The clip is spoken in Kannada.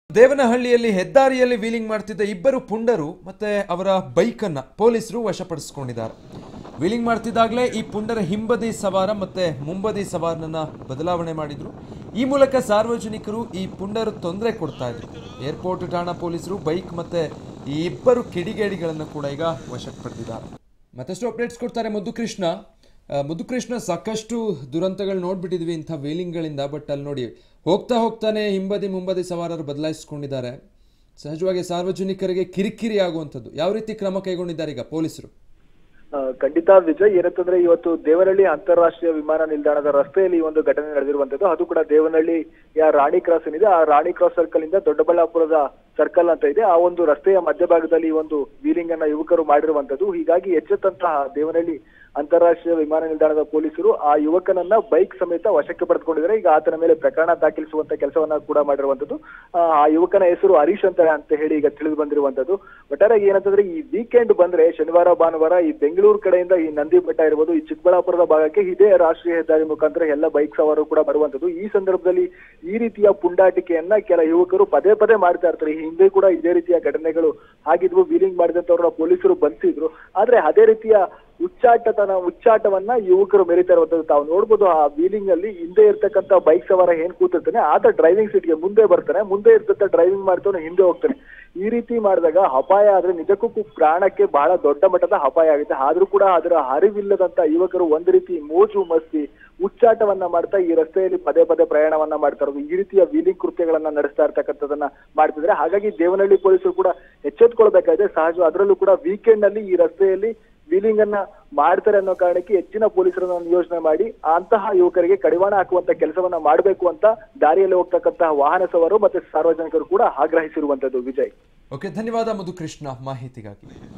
ದೇವನಹಳ್ಳಿಯಲ್ಲಿ ಹೆದ್ದಾರಿಯಲ್ಲಿ ವೀಲಿಂಗ್ ಮಾಡ್ತಿದ್ದ ಇಬ್ಬರು ಪುಂಡರು ಮತ್ತೆ ಅವರ ಬೈಕನ್ನ ಪೊಲೀಸರು ವಶಪಡಿಸಿಕೊಂಡಿದ್ದಾರೆ ವೀಲಿಂಗ್ ಮಾಡ್ತಿದ್ದಾಗಲೇ ಈ ಪುಂಡರ ಹಿಂಬದಿ ಸವಾರ ಮತ್ತೆ ಮುಂಬದಿ ಸವಾರನನ್ನ ಬದಲಾವಣೆ ಮಾಡಿದ್ರು ಈ ಮೂಲಕ ಸಾರ್ವಜನಿಕರು ಈ ಪುಂಡರು ತೊಂದರೆ ಕೊಡ್ತಾ ಇದ್ರು ಏರ್ಪೋರ್ಟ್ ಠಾಣಾ ಪೊಲೀಸರು ಬೈಕ್ ಮತ್ತೆ ಈ ಇಬ್ಬರು ಕಿಡಿಗೇಡಿಗಳನ್ನು ಕೂಡ ಈಗ ವಶಕ್ಕೆ ಪಡೆದಿದ್ದಾರೆ ಮತ್ತಷ್ಟು ಅಪ್ಡೇಟ್ಸ್ ಕೊಡ್ತಾರೆ ಮುದ್ದುಕೃಷ್ಣ ಆ, ಮುದ್ದುಕೃಷ್ಣ ಸಾಕಷ್ಟು ದುರಂತಗಳು ನೋಡ್ಬಿಟ್ಟಿದ್ವಿ ಇಂಥ ವೇಲಿಂಗ್ಗಳಿಂದ ಬಟ್ ಅಲ್ಲಿ ನೋಡಿ ಹೋಗ್ತಾ ಹೋಗ್ತಾನೆ ಹಿಂಬದಿ ಮುಂಬದಿ ಸವಾರರು ಬದಲಾಯಿಸ್ಕೊಂಡಿದ್ದಾರೆ ಸಹಜವಾಗಿ ಸಾರ್ವಜನಿಕರಿಗೆ ಕಿರಿಕಿರಿ ಆಗುವಂಥದ್ದು ಯಾವ ರೀತಿ ಕ್ರಮ ಕೈಗೊಂಡಿದ್ದಾರೆ ಈಗ ಪೊಲೀಸರು ಆ, ಖಂಡಿತ ವಿಜಯ್ ಏನಂತಂದ್ರೆ ಇವತ್ತು ದೇವನಹಳ್ಳಿ ಅಂತಾರಾಷ್ಟ್ರೀಯ ವಿಮಾನ ನಿಲ್ದಾಣದ ರಸ್ತೆಯಲ್ಲಿ ಈ ಒಂದು ಘಟನೆ ನಡೆದಿರುವಂತದ್ದು ಅದು ಕೂಡ ದೇವನಹಳ್ಳಿಯ ರಾಣಿ ಕ್ರಾಸ್ ಏನಿದೆ ಆ ರಾಣಿ ಕ್ರಾಸ್ ಸರ್ಕಲ್ ಇಂದ ದೊಡ್ಡಬಳ್ಳಾಪುರದ ಸರ್ಕಲ್ ಅಂತ ಇದೆ ಆ ಒಂದು ರಸ್ತೆಯ ಮಧ್ಯಭಾಗದಲ್ಲಿ ಈ ಒಂದು ವೀಲಿಂಗ್ ಅನ್ನ ಯುವಕರು ಮಾಡಿರುವಂತದ್ದು ಹೀಗಾಗಿ ಎಚ್ಚೆತ್ತಂತಹ ದೇವನಹಳ್ಳಿ ಅಂತಾರಾಷ್ಟ್ರೀಯ ವಿಮಾನ ನಿಲ್ದಾಣದ ಪೊಲೀಸರು ಆ ಯುವಕನನ್ನ ಬೈಕ್ ಸಮೇತ ವಶಕ್ಕೆ ಪಡೆದುಕೊಂಡಿದ್ದಾರೆ ಈಗ ಆತನ ಮೇಲೆ ಪ್ರಕರಣ ದಾಖಲಿಸುವಂತ ಕೆಲಸವನ್ನ ಕೂಡ ಮಾಡಿರುವಂತದ್ದು ಆ ಆ ಯುವಕನ ಹೆಸರು ಹರೀಶ್ ಅಂತ ಅಂತ ಹೇಳಿ ಈಗ ತಿಳಿದು ಬಂದಿರುವಂತದ್ದು ಒಟ್ಟಾರೆ ಏನಂತಂದ್ರೆ ಈ ವೀಕೆಂಡ್ ಬಂದ್ರೆ ಶನಿವಾರ ಭಾನುವಾರ ಈ ಬೆಂಗಳೂರು ಕಡೆಯಿಂದ ಈ ನಂದಿ ಬೆಟ್ಟ ಇರ್ಬೋದು ಈ ಚಿಕ್ಕಬಳ್ಳಾಪುರದ ಭಾಗಕ್ಕೆ ಇದೇ ರಾಷ್ಟ್ರೀಯ ಹೆದ್ದಾರಿ ಮುಖಾಂತರ ಎಲ್ಲ ಬೈಕ್ ಸವಾರರು ಕೂಡ ಬರುವಂತದ್ದು ಈ ಸಂದರ್ಭದಲ್ಲಿ ಈ ರೀತಿಯ ಪುಂಡಾಟಿಕೆಯನ್ನ ಕೆಲ ಯುವಕರು ಪದೇ ಪದೇ ಮಾಡ್ತಾ ಇರ್ತಾರೆ ಈ ಹಿಂದೆ ಕೂಡ ಇದೇ ರೀತಿಯ ಘಟನೆಗಳು ಆಗಿದ್ವು ವೀಲಿಂಗ್ ಮಾಡಿದಂತವ್ರನ್ನ ಪೊಲೀಸರು ಬಂಧಿಸಿದ್ರು ಆದ್ರೆ ಅದೇ ರೀತಿಯ ಉಚ್ಚಾಟತನ ಉಚ್ಚಾಟವನ್ನ ಯುವಕರು ಮೆರಿತಾ ಇರುವಂತದ್ದು ತಾವು ನೋಡ್ಬೋದು ಆ ವೀಲಿಂಗ್ ಅಲ್ಲಿ ಹಿಂದೆ ಇರ್ತಕ್ಕಂಥ ಬೈಕ್ ಸವಾರ ಏನ್ ಕೂತಿರ್ತಾನೆ ಆತ ಡ್ರೈವಿಂಗ್ ಸೀಟ್ಗೆ ಮುಂದೆ ಬರ್ತಾನೆ ಮುಂದೆ ಇರ್ತಂತ ಡ್ರೈವಿಂಗ್ ಮಾಡ್ತಾನೆ ಹಿಂದೆ ಹೋಗ್ತಾನೆ ಈ ರೀತಿ ಮಾಡಿದಾಗ ಅಪಾಯ ಆದ್ರೆ ನಿಜಕ್ಕೂ ಕು- ಪ್ರಾಣಕ್ಕೆ ಬಹಳ ದೊಡ್ಡ ಮಟ್ಟದ ಅಪಾಯ ಆಗುತ್ತೆ ಆದ್ರೂ ಕೂಡ ಅದರ ಅರಿವಿಲ್ಲದಂತ ಯುವಕರು ಒಂದ್ ರೀತಿ ಮೋಜು ಮಸ್ತಿ ಉಚ್ಚಾಟವನ್ನ ಮಾಡ್ತಾ ಈ ರಸ್ತೆಯಲ್ಲಿ ಪದೇ ಪದೇ ಪ್ರಯಾಣವನ್ನ ಮಾಡ್ತಾ ಇರೋದು ಈ ರೀತಿಯ ವೀಲಿಂಗ್ ಕೃತ್ಯಗಳನ್ನ ನಡೆಸ್ತಾ ಇರ್ತಕ್ಕಂಥದನ್ನ ಮಾಡ್ತಿದ್ರೆ ಹಾಗಾಗಿ ದೇವನಹಳ್ಳಿ ಪೊಲೀಸರು ಕೂಡ ಎಚ್ಚೆತ್ಕೊಳ್ಬೇಕಾಗಿದೆ ಸಹಜ ಅದರಲ್ಲೂ ಕೂಡ ವೀಕೆಂಡ್ ನಲ್ಲಿ ಈ ರಸ್ತೆಯಲ್ಲಿ ವೀಲಿಂಗ್ ಅನ್ನ ಮಾಡ್ತಾರೆ ಅನ್ನೋ ಕಾರಣಕ್ಕೆ ಹೆಚ್ಚಿನ ಪೊಲೀಸರನ್ನ ನಿಯೋಜನೆ ಮಾಡಿ ಅಂತಹ ಯುವಕರಿಗೆ ಕಡಿವಾಣ ಹಾಕುವಂತ ಕೆಲಸವನ್ನ ಮಾಡಬೇಕು ಅಂತ ದಾರಿಯಲ್ಲಿ ಹೋಗ್ತಕ್ಕಂತಹ ವಾಹನ ಸವಾರರು ಮತ್ತೆ ಸಾರ್ವಜನಿಕರು ಕೂಡ ಆಗ್ರಹಿಸಿರುವಂತದ್ದು ವಿಜಯ್ ಓಕೆ ಧನ್ಯವಾದ ಮುದುಕೃಷ್ಣ ಮಾಹಿತಿಗಾಗಿ